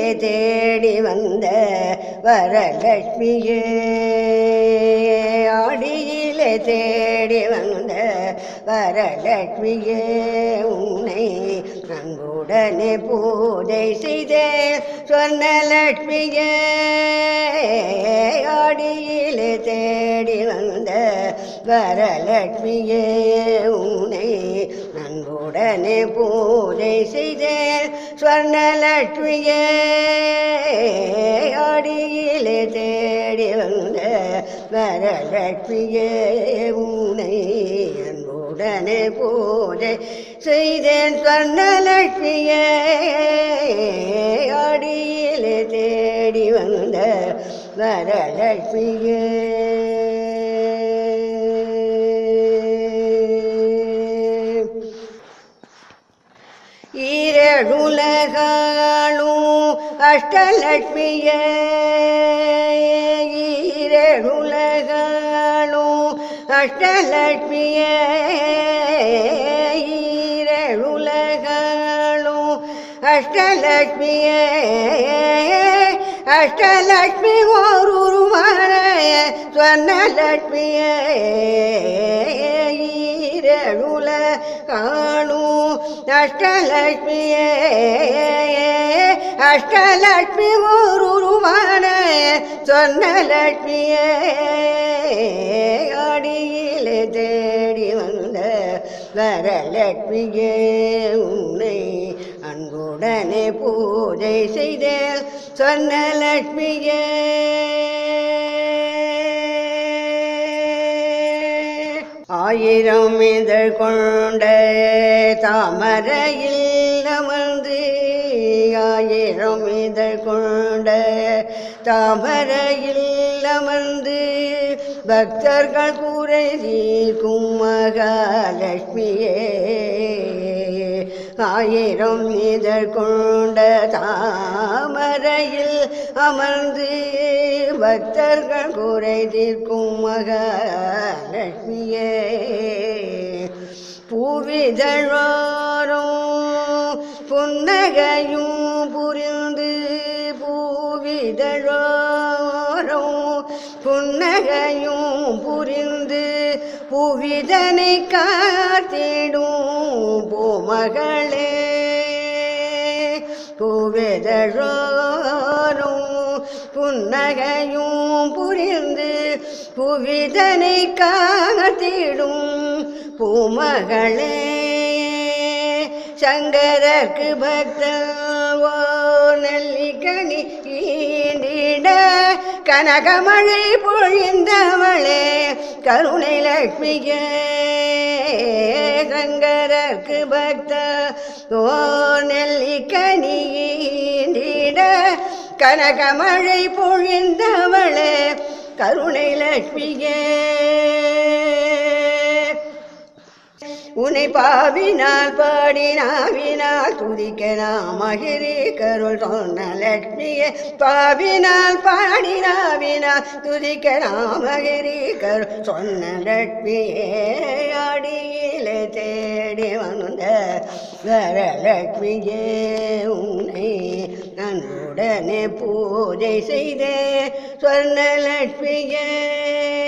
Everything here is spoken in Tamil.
தேடி வந்த வரலட்சுமியே ஆடியிலே தேடி வந்த வரலட்சுமியே உன்னை அன்புடனே பூஜை செய்தேன் சொன்ன லட்சுமியே ஆடியிலே தேடி வந்த வரலட்சுமியே உன்னை அன்புடனே பூஜை செய்தேன் ஸ்வர்ணலட்சுமியே ஆடியிலே தேடி வந்த வரலட்சுமியே உன்னை அன்புடனே பூஜை செய்தேன் ஸ்வர்ணலட்சுமியே ஆடியிலே தேடி வந்த வரலட்சுமியே ஈரடுலகாளும் அஷ்டலட்சுமியே ஈரடுலகாளும் அஷ்டலட்சுமியே ஈரடுலகாளும் அஷ்டலட்சுமியே அஷ்டலட்சுமி ஒரு உருவாரைய சொன்னலட்சுமியே ஈரடுல காணும் அஷ்டலட்சுமியே அஷ்டலட்சுமி ஒரு உருவான சொன்ன லட்சுமியே அடியிலே தேடி வந்த வரலட்சுமியே உன்னை அன்புடனே பூஜை செய்தேன் சொன்ன லட்சுமியே ஆயிரம் இதழ் கொண்ட தாமரையில் அமர்ந்து ஆயிரம் இதழ் கொண்ட தாமரையில் அமர்ந்து பக்தர்கள் கூரை தீர்க்கும் மகாலட்சுமியே ஆயிரம் இதழ் கொண்ட தாமரையில் அமர்ந்து பக்தர்கள் குறை தீர்க்கும் மகாலட்சுமியே பூவிதழோரும் புன்னகையும் புரிந்து பூவிதழோரும் புன்னகையும் புரிந்து புவிதனை காத்திடும் பூமகளே பூவிதழோரும் புன்னகையும் புரிந்து புவிதனை காத்திடும் பூமகளே சங்கரக்கு பக்தவோ நெல்லிக்கனி ஈண்டிட கனகமழை பொழிந்தவளே கருணை லட்சுமியே சங்கரக்கு பக்த ஓ நெல்லிக்கனி ஈண்டிட கனகமழை பொழிந்தவளே கருணை லட்சுமியே உன்னை பாவினால் பாடினாவினால் துதிக்க மகிரி கருள் சொன்ன லட்சுமியே பாவினால் பாடினாவினால் துதிக்க மகிரி கருள் சொன்ன லட்சுமியே அடியிலே தேடி வந்த வரலட்சுமியே உன்னை நன்னுடனே பூஜை செய்தே சொன்ன லட்சுமியே